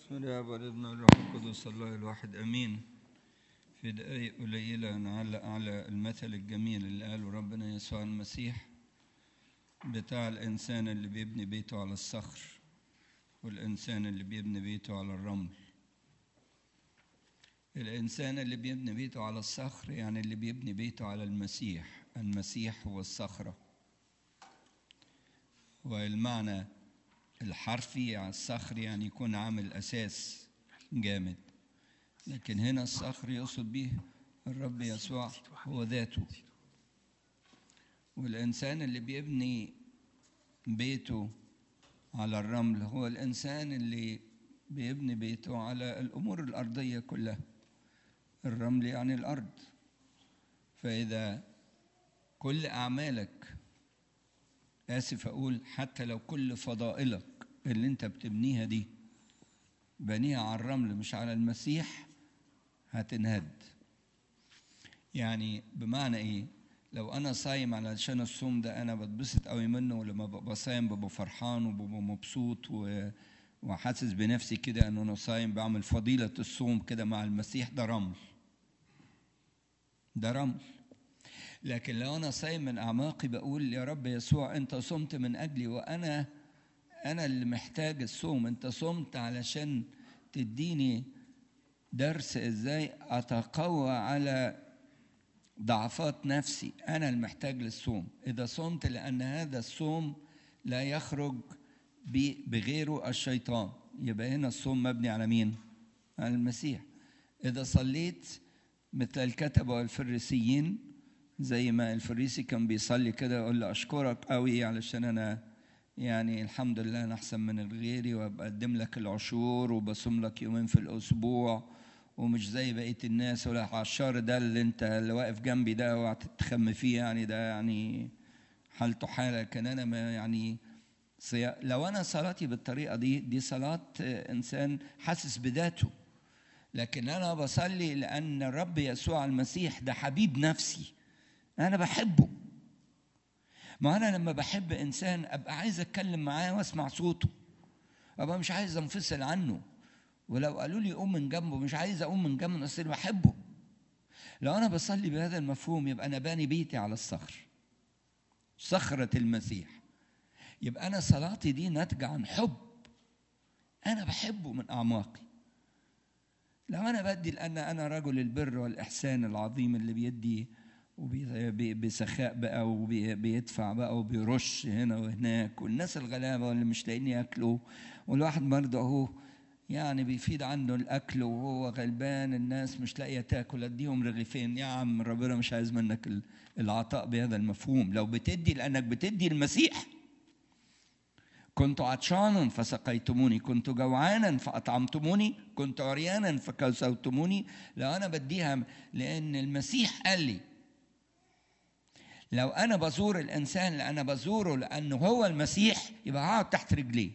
بسم الله والابن والروح القدس الله الواحد امين في دقائق قليله نعلق على المثل الجميل اللي قاله ربنا يسوع المسيح بتاع الانسان اللي بيبني بيته على الصخر والانسان اللي بيبني بيته على الرمل الانسان اللي بيبني بيته على الصخر يعني اللي بيبني بيته على المسيح المسيح هو الصخره والمعنى الحرفي على الصخر يعني يكون عامل اساس جامد لكن هنا الصخر يقصد به الرب يسوع هو ذاته والانسان اللي بيبني بيته على الرمل هو الانسان اللي بيبني بيته على الامور الارضيه كلها الرمل يعني الارض فاذا كل اعمالك اسف اقول حتى لو كل فضائلك اللي انت بتبنيها دي بنيها على الرمل مش على المسيح هتنهد يعني بمعنى ايه لو انا صايم علشان الصوم ده انا بتبسط قوي منه ولما ببقى صايم ببقى فرحان وببقى مبسوط و... وحاسس بنفسي كده ان انا صايم بعمل فضيله الصوم كده مع المسيح ده رمل ده رمل لكن لو انا صايم من اعماقي بقول يا رب يسوع انت صمت من اجلي وانا انا اللي محتاج الصوم انت صمت علشان تديني درس ازاي اتقوى على ضعفات نفسي انا المحتاج للصوم اذا صمت لان هذا الصوم لا يخرج بغيره الشيطان يبقى هنا الصوم مبني على مين على المسيح اذا صليت مثل الكتبه والفريسيين زي ما الفريسي كان بيصلي كده يقول له اشكرك قوي علشان انا يعني الحمد لله انا احسن من غيري وبقدم لك العشور وبصوم لك يومين في الاسبوع ومش زي بقيه الناس ولا عشار ده اللي انت اللي واقف جنبي ده وهتتخم فيه يعني ده يعني حالته حاله كان انا ما يعني لو انا صلاتي بالطريقه دي دي صلاه انسان حاسس بذاته لكن انا بصلي لان الرب يسوع المسيح ده حبيب نفسي انا بحبه ما انا لما بحب انسان ابقى عايز اتكلم معاه واسمع صوته ابقى مش عايز انفصل عنه ولو قالوا لي قوم من جنبه مش عايز اقوم من جنبه اصل بحبه لو انا بصلي بهذا المفهوم يبقى انا باني بيتي على الصخر صخرة المسيح يبقى انا صلاتي دي ناتجة عن حب انا بحبه من اعماقي لو انا بدي لان انا رجل البر والاحسان العظيم اللي بيدي وبسخاء بقى وبيدفع بقى وبيرش هنا وهناك والناس الغلابه واللي مش لاقيين ياكلوا والواحد برضه اهو يعني بيفيد عنده الاكل وهو غلبان الناس مش لاقيه تاكل اديهم رغيفين يا عم ربنا مش عايز منك العطاء بهذا المفهوم لو بتدي لانك بتدي المسيح كنت عطشانا فسقيتموني كنت جوعانا فأطعمتموني كنت عريانا فكسوتموني لو أنا بديها لأن المسيح قال لي لو أنا بزور الإنسان اللي أنا بزوره لأنه هو المسيح يبقى هقعد تحت رجليه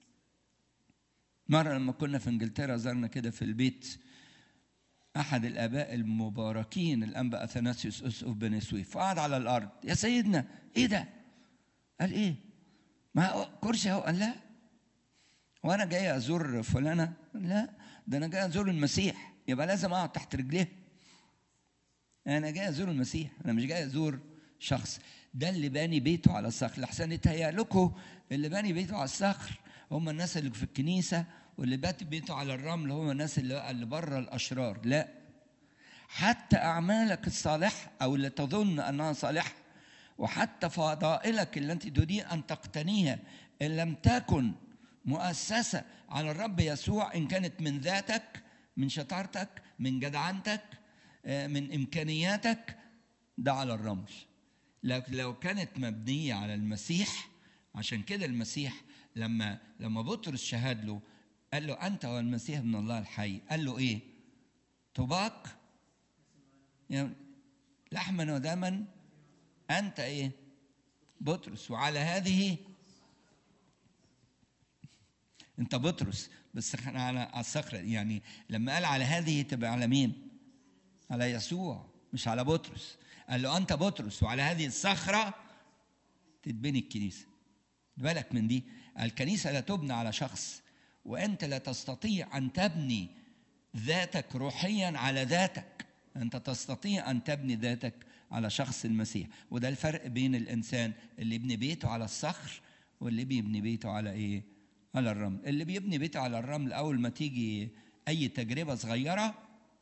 مرة لما كنا في إنجلترا زرنا كده في البيت أحد الآباء المباركين الأنبا أثناسيوس أسقف بني سويف فقعد على الأرض يا سيدنا إيه ده؟ قال إيه؟ ما كرسي اهو قال لا وانا جاي ازور فلانه لا ده انا جاي ازور المسيح يبقى لازم اقعد تحت رجليه انا جاي ازور المسيح انا مش جاي ازور شخص ده اللي باني بيته على الصخر لحسن يتهيأ لكم اللي باني بيته على الصخر هم الناس اللي في الكنيسه واللي بات بيته على الرمل هم الناس اللي اللي بره الاشرار لا حتى اعمالك الصالحه او اللي تظن انها صالحه وحتى فضائلك اللي انت تريد ان تقتنيها ان لم تكن مؤسسه على الرب يسوع ان كانت من ذاتك من شطارتك من جدعنتك من امكانياتك ده على الرمل لكن لو كانت مبنيه على المسيح عشان كده المسيح لما لما بطرس شهد له قال له انت هو المسيح من الله الحي قال له ايه طباق يعني لحما ودما أنت إيه؟ بطرس وعلى هذه أنت بطرس بس على الصخرة يعني لما قال على هذه تبقى على مين؟ على يسوع مش على بطرس قال له أنت بطرس وعلى هذه الصخرة تتبني الكنيسة بالك من دي الكنيسة لا تبنى على شخص وانت لا تستطيع ان تبني ذاتك روحيا على ذاتك انت تستطيع ان تبني ذاتك على شخص المسيح وده الفرق بين الانسان اللي يبني بيته على الصخر واللي بيبني بيته على ايه على الرمل اللي بيبني بيته على الرمل اول ما تيجي اي تجربه صغيره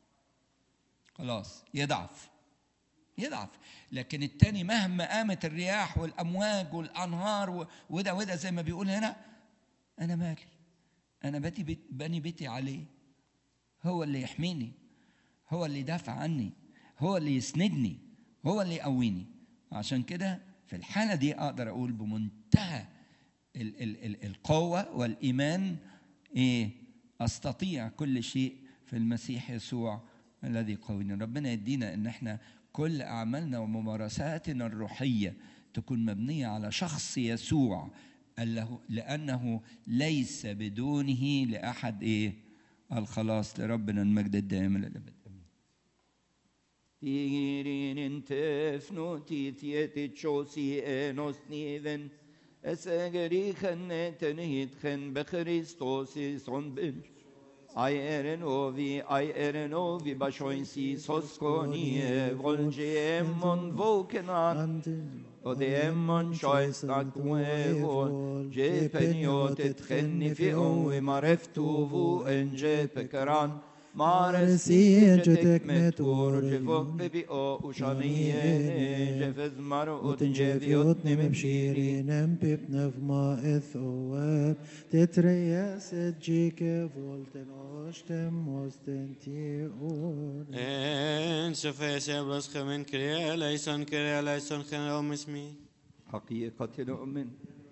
خلاص يضعف يضعف لكن التاني مهما قامت الرياح والامواج والانهار و- وده وده زي ما بيقول هنا انا مالي انا باتي بيت بني بيتي عليه هو اللي يحميني هو اللي يدافع عني هو اللي يسندني هو اللي يقويني عشان كده في الحاله دي اقدر اقول بمنتهى ال ال ال القوه والايمان ايه استطيع كل شيء في المسيح يسوع الذي قوينا ربنا يدينا ان احنا كل اعمالنا وممارساتنا الروحيه تكون مبنيه على شخص يسوع الله- لانه ليس بدونه لاحد ايه الخلاص لربنا المجد الدائم الى الابد امين Tigrin tefnutit jetit chosi enos niven es egerichen tenhitchen be Christos is on bin Ai eren ovi, ai eren ovi, bashoin si soskoni volge emmon vokenan Og det emmon chois nak uevol Je peniot et chenni fi ovi mareftuvu en je pekaran Maresi jetek metur jefok bebi o ushaniye Jefez maro ut jeviot nem bshiri Nem pip nevma ethoweb Tetreyes et jike volten ostem osten ti or En sofes ebros kemen kriya leison kriya leison chenom ismi. حقيقة نؤمن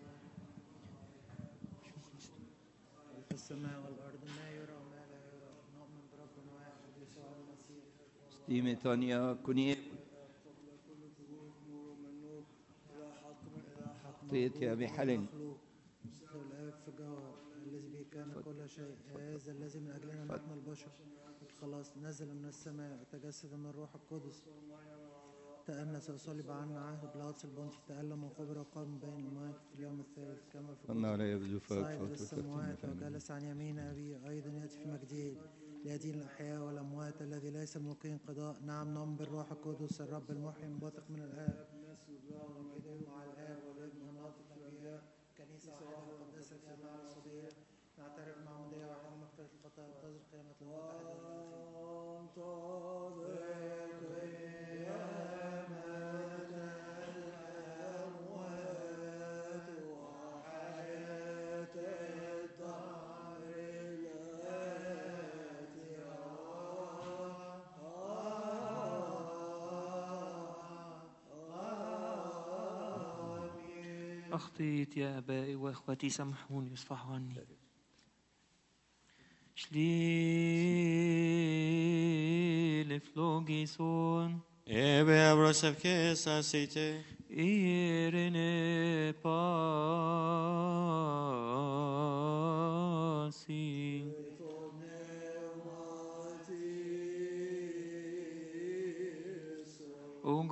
في السماء والأرض ما يرى وما لا يرى نؤمن برب واحد يسوع المسيح ستيمي تانيا كوني أعطيت يا بحلن مخلوق مثل الآب في جوهر الذي به كان كل شيء هذا الذي من أجلنا نحن البشر الخلاص نزل من السماء وتجسد من الروح القدس تأنس وصلب عنا عهد بلاطس البنطي تألم وقبر وقام بين الموات في اليوم الثالث كما في أما لا يبدو فاك صعد فوت للسماوات وجلس عن يمين أبيه أيضا يأتي في مجده ليدين الأحياء والأموات الذي ليس ملقين قضاء نعم نؤمن بالروح القدس الرب المحيي المنبثق من الآب مع الآب والابن والناطق الأنبياء كنيسة واحدة مقدسة في المعنى الصديق نعترف مع مدية واحدة مغفرة الخطايا وانتظر قيامة الموت أخطيت يا أبائي وإخوتي سامحوني واصفحوا عني شليل فلوجيسون Ebe ebros evkes asite. إيرن باسي